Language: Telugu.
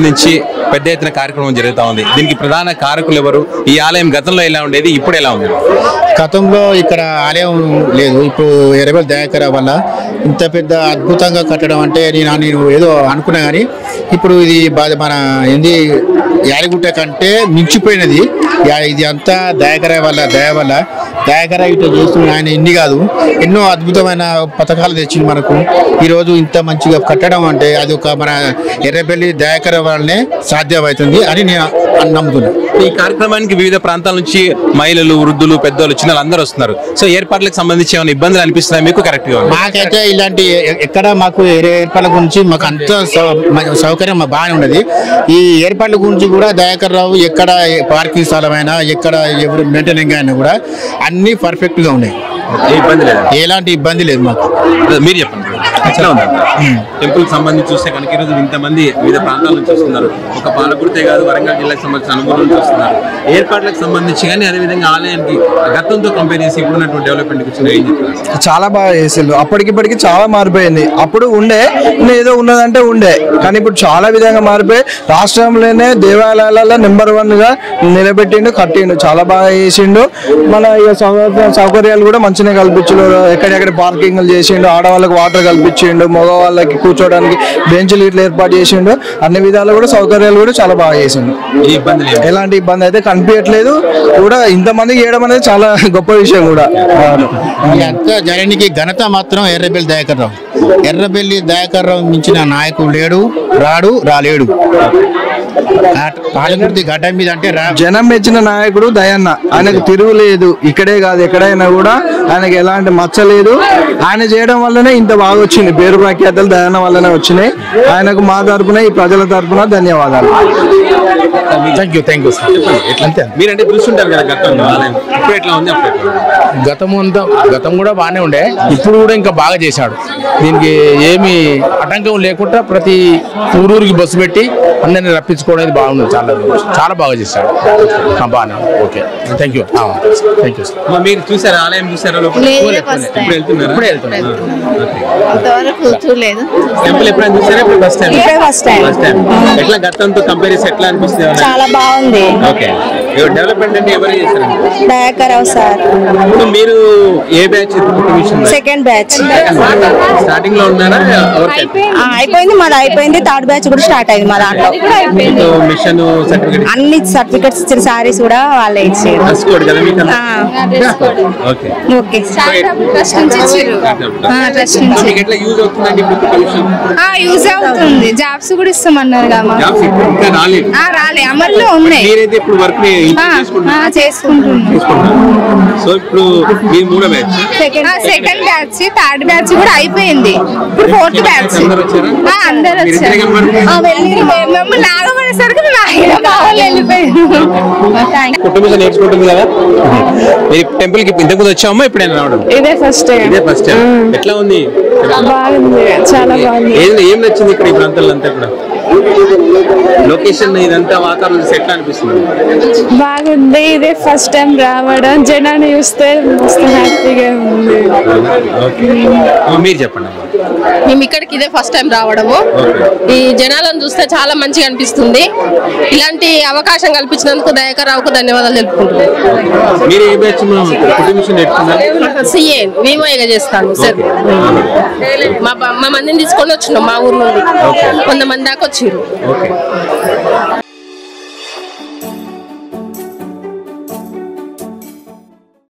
నుంచి పెద్ద ఎత్తున కార్యక్రమం జరుగుతా ఉంది దీనికి ప్రధాన కారకులు ఎవరు ఈ ఆలయం గతంలో ఎలా ఉండేది ఇప్పుడు ఎలా ఉంది గతంలో ఇక్కడ ఆలయం లేదు ఇప్పుడు ఎరబెల్ దయాకర వల్ల ఇంత పెద్ద అద్భుతంగా కట్టడం అంటే నేను నేను ఏదో అనుకున్నా కానీ ఇప్పుడు ఇది బా- మన ఏంది యాదగిరిగుట్ట కంటే మించిపోయినది యా- ఇది అంతా దయాకర వల్ల దయ వల్ల దయాకర ఇట్లా చేస్తున్న ఆయన ఇన్ని కాదు ఎన్నో అద్భుతమైన పథకాలు తెచ్చింది మనకు ఈరోజు ఇంత మంచిగా కట్టడం అంటే అది ఒక మన ఎర్రబెల్లి దయాకర వల్లనే సాధ్యమవుతుంది అని నేను నమ్ముతున్నాను ఈ కార్యక్రమానికి వివిధ ప్రాంతాల నుంచి మహిళలు వృద్ధులు పెద్దలు చిన్నలు అందరూ వస్తున్నారు సో ఏర్పాట్లకు సంబంధించి ఏమైనా ఇబ్బందులు అనిపిస్తున్నాయి మీకు కరెక్ట్ గా ఉంది మాకైతే ఇలాంటి ఎ- ఎక్కడ మాకు ఏ- ఏర్పాట్ల గురించి మాకు అంత సౌ- మ- సౌకర్యం మాకు బాగానే ఉన్నది ఈ ఏర్పాట్ల గురించి కూడా దయాకర్ రావు ఎక్కడ ఏ పార్కింగ్ స్థలమైనా ఎక్కడ ఎవరు మెయింటెనింగ్ అయినా కూడా అన్ని పర్ఫెక్ట్ గా ఉన్నాయి ఏ ఇబ్బంది లేదు ఎలాంటి ఇబ్బంది లేదు మాకు మీరు చెప్పండి ఎట్లా ఉంది టెంపుల్ సంబంధించి చూస్తే కనుక ఈరోజు ఇంతమంది వివిధ ప్రాంతాల నుంచి వస్తున్నారు ఒక పాలకుడితే కాదు వరంగల్ జిల్లాకు సంబంధించిన అనుభవం నుంచి వస్తున్నారు ఏర్పాట్లకు సంబంధించి కానీ అదేవిధంగా ఆలయానికి గతంతో కంపేర్ చేసి ఇప్పుడున్నటువంటి డెవలప్మెంట్ గురించి ఏం చెప్తారు చాలా బాగా చేసిండు అప్పటికిప్పటికి చాలా మారిపోయింది అప్పుడు ఉండే ఇంకా ఏదో ఉన్నదంటే ఉండే కానీ ఇప్పుడు చాలా విధంగా మారిపోయి రాష్ట్రంలోనే దేవాలయాలలో నెంబర్ వన్ గా నిలబెట్టిండు కట్టిండు చాలా బాగా చేసిండు మన ఇక సౌకర్య- సౌకర్యాలు కూడా మంచిగా కల్పించిండు ఎక్కడెక్కడ పార్కింగ్లు చేసిండు ఆడవాళ్ళకి వాటర్ కల్పించిండు మగవాళ్ళకి కూర్చోవడానికి బెంచ్లు ఇట్లా ఏర్పాటు చేసిండు అన్ని విధాలు కూడా సౌకర్యాలు కూడా చాలా బాగా చేసిండు ఏ ఇబ్బంది లేదు ఎలాంటి ఇబ్బంది అయితే కనిపించట్లేదు కూడా ఇంతమంది చేయడం అనేది చాలా గొప్ప విషయం కూడా అవును. అంతా జనానికి ఘనత మాత్రం ఎర్రబెల్లి దయాకర్ రావు ఎర్రబెల్లి దయాకర్ రావు మించిన నాయకుడు లేడు రాడు రాలేడు పాలకుర్తి గడ్డ మీద అంటే రా జనం మెచ్చిన నాయకుడు దయన్న ఆయనకు తిరుగులేదు ఇక్కడే కాదు ఎక్కడైనా కూడా ఆయనకి ఎలాంటి మచ్చ లేదు ఆయన చేయడం వల్లనే ఇంత బాగా వచ్చింది పేరు ప్రఖ్యాతలు దయన్న వల్లనే వచ్చినాయి ఆయనకు మా తరపున ఈ ప్రజల తరపున ధన్యవాదాలు thank you thank you sir ఎట్లా మీరంటే చూస్తుంటారు కదా గతంలో ఆలయం ఇప్పుడు ఎట్లా ఉంది అప్పుడు ఎట్లా ఉంది? గతం అంతా గతం కూడా బాగానే ఉండే ఇప్పుడు కూడా ఇంకా బాగా చేశాడు దీనికి ఏమి ఆటంకం లేకుండా ప్రతి ఊరూరికి బస్సు పెట్టి అందరిని రప్పించుకోవడం అనేది బాగుంది చాలా చాలా బాగా చేశాడు ఆ, బాగానే ఉంది. Okay thank you thank you sir అమ్మా, మీరు చూసారా ఆలయం చూసారా లోపల? లేదు, ఇప్పుడు first time. వెళ్తున్నారా ఇప్పుడే వెళ్తున్నాను. ఇంతవరకు చూడలేదు టెంపుల్ ఎప్పుడైనా చూసారా ఇప్పుడు ఫస్ట్ టైం ఇదే ఫస్ట్ టైం ఫస్ట్ టైం ఎట్లా గతంతో కంపేర్ చేసి ఎట్లా అనిపిస్తుంది ఏమన్నా? చాలా బాగుంది ఓకే డెవలప్మెంట్ అంటే ఎవరు చేశారు దయాకరావు సార్ ఇప్పుడు మీరు ఏ బ్యాచ్ సెకండ్ బ్యాచ్ స్టార్టింగ్ లో ఉన్నారా ఎవరికి అయిపోయింది మాది అయిపోయింది థర్డ్ బ్యాచ్ కూడా స్టార్ట్ అయింది మా దాంట్లో మీకు మిషన్ సర్టిఫికేట్ అన్ని సర్టిఫికెట్స్ ఇచ్చిన సారీస్ కూడా వాళ్ళే ఇచ్చారు డ్రెస్ కోడ్ కదా మీకు ఆ, ఓకే ఓకే ట్రస్ట్ నుంచి ఇచ్చిర్రు ట్రస్ట్ నుంచి మీకు ఎట్లా యూజ్ అవుతుందండి ఇప్పుడు కొత్త మిషన్ ఆ యూజ్ అవుతుంది జాబ్స్ కూడా ఇస్తామన్నారు కదా జాబ్స్ ఇప్పుడు ఇంకా రాలేదు ఆ రాలే అమల్లో ఉన్నాయి మీరైతే ఇప్పుడు వర్క్ ఆ, ఆ, చేసుకుంటున్నాం సో ఇప్పుడు మీ మూడో batch second batch third batch కూడా అయిపోయింది ఇప్పుడు ఫోర్త్ బ్యాచ్ అందరూ వచ్చారా? ఆ, అందరు మీరు వచ్చారు ఇద్దరే కనబడుతున్నారు. ఆ, వెళ్ళి మమ్మల్ని లాగబడేసరికి మేము ఆగిన మా వాళ్ళు వెళ్ళిపోయారు థ్యాంక్ కుట్టు మిషన్ నేర్చుకుంటుంది కదా మీరు టెంపుల్ కి ఇంతకు ముందు వచ్చామా ఇప్పుడైనా రావడం ఇదే ఫస్ట్ టైం ఇదే ఫస్ట్ టైం ఎట్లా ఉంది బాగుంది చాలా బాగుంది ఏం ఏం నచ్చింది ఇక్కడ ఈ ప్రాంతాల్లో అంతా కూడా లొకేషన్ ఇదంతా వాతావరణం చూసి ఎట్లా అనిపిస్తుంది బాగుంది ఇదే ఫస్ట్ టైం రావడం జనాన్ని చూస్తే మస్తు హ్యాపీగా ఉంది ఓకే మీరు చెప్పండి అమ్మా. మేము ఇక్కడికి ఇదే ఫస్ట్ టైం రావడము ఈ జనాలను చూస్తే చాలా మంచిగా అనిపిస్తుంది ఇలాంటి అవకాశం కల్పించినందుకు దయాకర్ రావుకు ధన్యవాదాలు తెలుపుకుంటున్నాను మీరు ఏ బ్యాచ్ కుటుంబ మిషన్ నేర్చుకున్నారు సిఏ విమోయగా చేస్తాను సార్ మా బ- మా మందిని తీసుకొని వచ్చినాం మా ఊరు నుండి కొంతమంది దాకా వచ్చిర్రు ఓకే